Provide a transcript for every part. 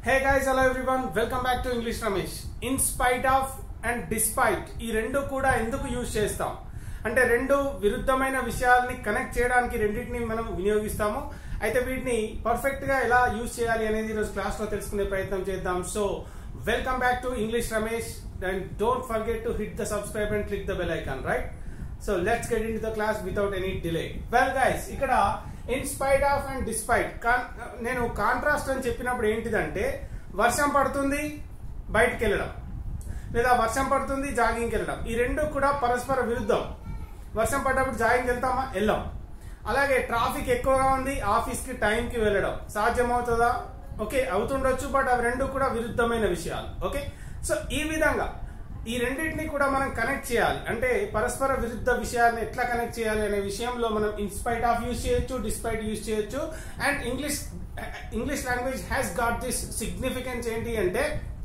hey guys hello everyone welcome back to English Ramesh in spite of and despite ఈ రెండు కూడా ఎందుకు use చేస్తాం అంటే రెండు విరుద్ధమైన విషయాల్ని కనెక్ట్ చేయడానికి రెండింటిని మనం వినియోగిస్తాము అయితే వీటిని పర్ఫెక్ట్ గా ఎలా యూజ్ చేయాలి అనేది ఈరోజు క్లాస్ లో తెలుసుకునే ప్రయత్నం చేద్దాం so welcome back to English Ramesh and don't forget to hit the subscribe and click the bell icon right so let's get in the class without any delay well guys ఇక్కడ in spite of and despite నేను contrast అని చెప్పినప్పుడు ఏంటిదంటే వర్షం పడుతుంది బయటికి వెళ్ళడం లేదా వర్షం పడుతుంది జాగింగ్కి వెళ్ళడం ఈ రెండు కూడా పరస్పర విరుద్ధం వర్షం పడ్డప్పుడు జాగింగ్ వెళ్తామా వెళ్ళాం అలాగే ట్రాఫిక్ ఎక్కువగా ఉంది ఆఫీస్ కి టైం కి వెళ్ళడం సాధ్యమవుతుందా ఓకే అవుతుండొచ్చు బట్ అవి రెండు కూడా విరుద్ధమైన విషయాలు ఓకే సో ఈ విధంగా ఈ రెండింటిని కూడా మనం కనెక్ట్ చేయాలి అంటే పరస్పర విరుద్ధ విషయాలను ఎట్లా కనెక్ట్ చేయాలి అనే విషయంలో మనం ఇన్స్పైట్ ఆఫ్ యూజ్ చేయొచ్చు డిస్పైట్ యూజ్ చేయొచ్చు and English English language has got this significance ఏంటి అంటే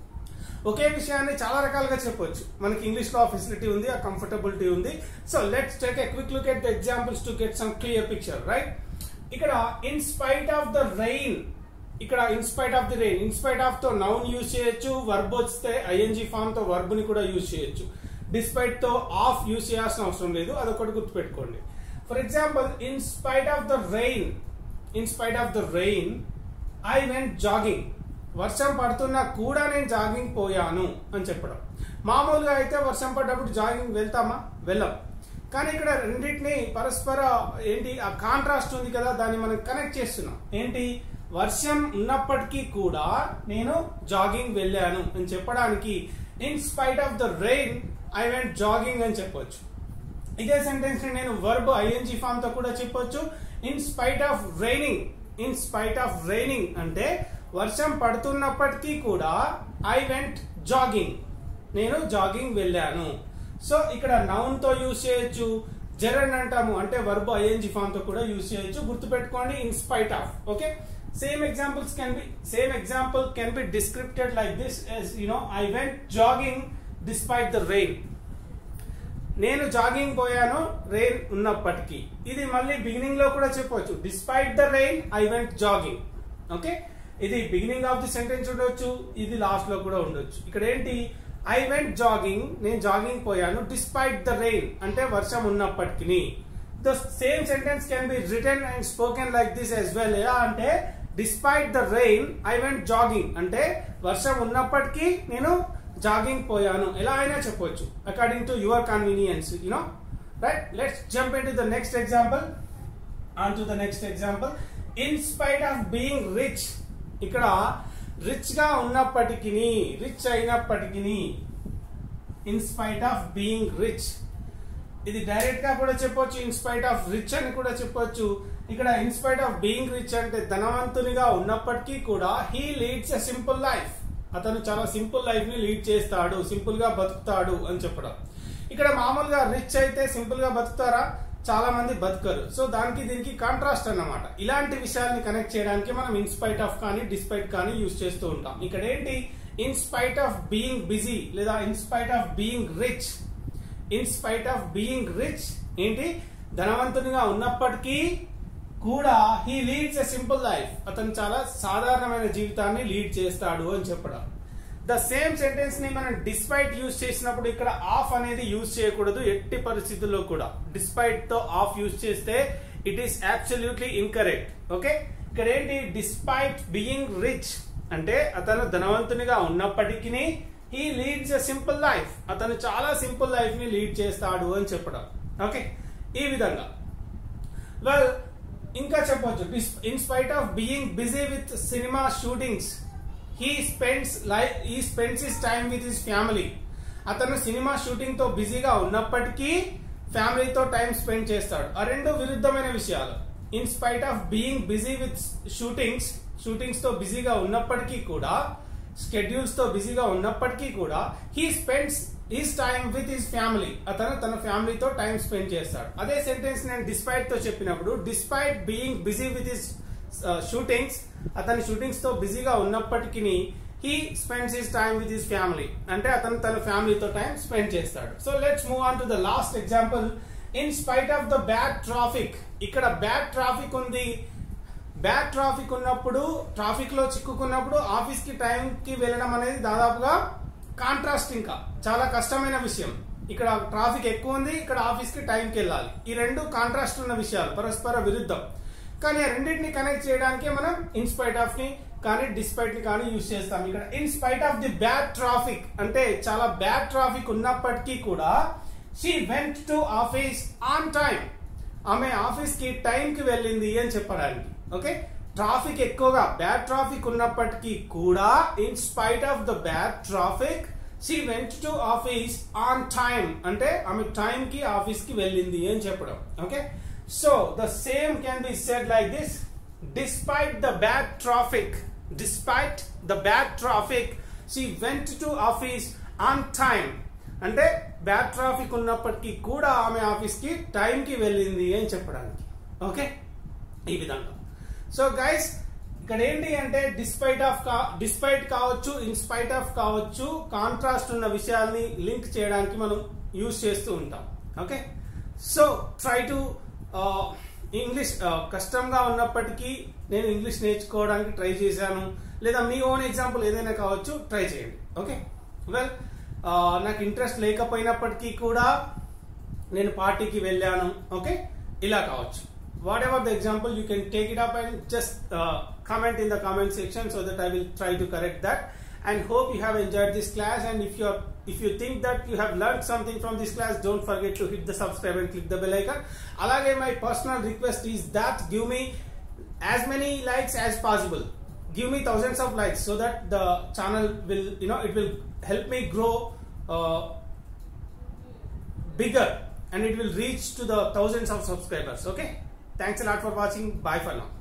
ఒకే విషయాన్ని చాలా రకాలుగా చెప్పొచ్చు మనకి ఇంగ్లీష్ లో ఆ ఫెసిలిటీ ఉంది ఆ కంఫర్టబిలిటీ ఉంది so let's take a quick look at the examples to get some clear picture right ఇక్కడ in spite of the rain ఇక్కడ in spite of the rain in spite of తో నౌన్ యూజ్ చేయొచ్చు verb వస్తే ING form తో verb ని కూడా use చేయొచ్చు despite తో ఆఫ్ యూజ్ చేయాల్సిన అవసరం లేదు అదొకటి గుర్తుపెట్టుకోండి for example in spite of the rain in spite of the rain I went jogging వర్షం పడుతున్నా కూడా నేను జాగింగ్ పోయాను అని చెప్పడం మామూలుగా అయితే వర్షం పడ్డప్పుడు జాగింగ్ వెళ్తామా వెళ్ళం కానీ ఇక్కడ రెండింటిని పరస్పర ఏంటి ఆ కాంట్రాస్ట్ ఉంది కదా దాన్ని మనం కనెక్ట్ చేస్తున్నాం ఏంటి వర్షం ఉన్నప్పటికీ కూడా నేను జాగింగ్ వెళ్ళాను అని చెప్పడానికి in spite of the rain I went jogging అని చెప్పొచ్చు ఇదే సెంటెన్స్ ని నేను వర్బ్ ఐఎన్జీ ఫామ్ తో కూడా చెప్పొచ్చు in spite of raining in spite of raining అంటే వర్షం పడుతున్నప్పటికీ కూడా ఐ వెంట్ జాగింగ్ నేను జాగింగ్ వెళ్ళాను సో ఇక్కడ నౌన్ తో యూజ్ చేయొచ్చు జెరన్ అంటాము అంటే వర్బ్ ఐఎన్జీ ఫామ్ తో కూడా యూజ్ చేయొచ్చు గుర్తుపెట్టుకోండి in spite of okay same examples can be same example can be descripted like this you know I went jogging despite the rain నేను జాగింగ్ పోయాను రెయిన్ ఉన్నప్పటికీ ఇది మళ్ళీ బిగినింగ్ లో కూడా చెప్పవచ్చు despite the rain I went jogging okay ఇది beginning of the sentence ఉండొచ్చు ఇది లాస్ట్ లో కూడా ఉండొచ్చు ఇక్కడ ఏంటి ఐ వెంట్ జాగింగ్ నేను జాగింగ్ పోయాను డిస్పైట్ ద రెయిన్ అంటే వర్షం ఉన్నప్పటికీ the same sentence can be written and spoken like this as well ఎలా అంటే despite the rain I went jogging అంటే వర్షం ఉన్నప్పటికీ నేను జాగింగ్ పోయాను ఎలా అయినా చెప్పొచ్చు according to your convenience you know right let's jump in to the next example on to the next example in spite of being rich ఇక్కడ రిచ్ గా ఉన్నప్పటికీ రిచ్ అయినప్పటికీ in spite of being rich ఇది direct గా కూడా చెప్పొచ్చు in spite of rich అని కూడా చెప్పొచ్చు ఇక్కడ in spite of being rich అంటే ధనవంతునిగా ఉన్నప్పటికీ కూడా he leads a simple life అతను చాలా సింపుల్ లైఫ్ ని లీడ్ చేస్తాడు సింపుల్ గా బతుకుతాడు అని చెప్పడం ఇక్కడ మామూలుగా రిచ్ అయితే సింపుల్ గా బతుకుతారా చాలా మంది బతుకరు సో దానికి దీనికి కాంట్రాస్ట్ అన్నమాట ఇలాంటి విషయాల్ని కనెక్ట్ చేయడానికి మనం ఇన్స్పైట్ ఆఫ్ కానీ డిస్పైట్ కానీ యూజ్ చేస్తూ ఉంటాం ఇక్కడ ఏంటి ఇన్స్పైట్ ఆఫ్ బీయింగ్ బిజీ లేదా in spite of being rich in spite of being rich ఏంటి ధనవంతునిగా ఉన్నప్పటికీ కూడా he leads a simple life అతను చాలా సాధారణమైన జీవితాన్ని లీడ్ చేస్తాడు అని చెప్పడం ద సేమ్ సెంటెన్స్ ని మనం డిస్పైట్ యూజ్ చేసినప్పుడు ఇక్కడ ఆఫ్ అనేది యూజ్ చేయకూడదు ఎట్టి పరిస్థితుల్లో కూడా డిస్పైట్ తో ఆఫ్ యూజ్ చేస్తే it is absolutely incorrect okay ఇక్కడ ఏంటి డిస్పైట్ బీయింగ్ రిచ్ అంటే అతను ధనవంతునిగా ఉన్నప్పటికీ he leads a simple life అతను చాలా సింపుల్ లైఫ్ ని లీడ్ చేస్తాడు అని చెప్పడం ఓకే ఈ విధంగా వెల్ ఇంకా చెప్పొచ్చు in spite of being busy with cinema shootings he spends life he spends his time with his family అతను సినిమా షూటింగ్ తో బిజీగా ఉన్నప్పటికీ ఫ్యామిలీతో టైం స్పెండ్ చేస్తాడు ఆ రెండు విరుద్ధమైన విషయాలు in spite of being busy with shootings shootings తో బిజీగా ఉన్నప్పటికీ కూడా స్కెడ్యూల్స్ తో బిజీగా ఉన్నప్పటికీ కూడా he spends his time with his family అతను తన ఫ్యామిలీతో టైం స్పెండ్ చేస్తాడు అదే సెంటెన్స్ నేను డిస్పైట్ తో చెప్పినప్పుడు despite being busy with his shootings అతని షూటింగ్స్ తో బిజీగా ఉన్నప్పటికీ he spends his time with his family అంటే అతను తన ఫ్యామిలీతో టైం స్పెండ్ చేస్తాడు so let's move on to the last example in spite of the bad traffic ఇక్కడ బ్యాడ్ ట్రాఫిక్ ఉంది బ్యాడ్ ట్రాఫిక్ ఉన్నప్పుడు ట్రాఫిక్ లో చిక్కుకున్నప్పుడు ఆఫీస్ కి టైం కి వెళ్ళడం అనేది దాదాపుగా కాంట్రాస్ట్ ఇంకా చాలా కష్టమైన విషయం ఇక్కడ ట్రాఫిక్ ఎక్కువ ఉంది ఇక్కడ ఆఫీస్ కి టైంకి వెళ్ళాలి ఈ రెండు కాంట్రాస్ట్ ఉన్న విషయాలు పరస్పర విరుద్ధం కానీ ఆ రెండింటిని కనెక్ట్ చేయడానికి మనం ఇన్స్పైట్ ఆఫ్ ని కానీ డిస్పైట్ ని కానీ యూజ్ చేస్తాం ఇక్కడ in spite of the bad traffic అంటే చాలా బ్యాడ్ ట్రాఫిక్ ఉన్నప్పటికీ కూడా she went to office on time ఆమె ఆఫీస్ కి టైం కి వెళ్ళింది అని చెప్పడానికి ఓకే ట్రాఫిక్ ఎక్కువగా బ్యాడ్ ట్రాఫిక్ ఉన్నప్పటికీ కూడా in spite of the bad traffic she went to office on time అంటే ఆమె టైం కి ఆఫీస్ కి వెళ్ళింది అని చెప్పడం okay so the same can be said like this despite the bad traffic despite the bad traffic she went to office on time అంటే bad traffic ఉన్నప్పటికీ కూడా ఆమె ఆఫీస్ కి టైం కి వెళ్ళింది అని చెప్పడానికి ఓకే ఈ విధంగా సో గైస్ ఇక్కడ ఏంటి అంటే డిస్పైట్ ఆఫ్ డిస్పైట్ కావచ్చు ఇన్స్పైట్ ఆఫ్ కావచ్చు కాంట్రాస్ట్ ఉన్న విషయాల్ని లింక్ చేయడానికి మనం యూజ్ చేస్తూ ఉంటాం okay so try to English కష్టంగా ఉన్నప్పటికీ నేను ఇంగ్లీష్ నేర్చుకోవడానికి ట్రై చేశాను లేదా మీ ఓన్ ఎగ్జాంపుల్ ఏదైనా కావచ్చు ట్రై చేయండి ఓకే వెల్ నాకు ఇంట్రెస్ట్ లేకపోయినప్పటికీ కూడా నేను పార్టీకి వెళ్ళాను ఓకే ఇలా కావచ్చు whatever the example you can take it up and just comment in the comment section so that I will try to correct that and hope you have enjoyed this class and if you are if you think that you have learned something from this class don't forget to hit the subscribe and click the bell icon alage my personal request is that give me as many likes as possible give me thousands of likes so that the channel will you know it will help me grow uh, bigger and it will reach to the thousands of subscribers okay thanks a lot for watching bye for now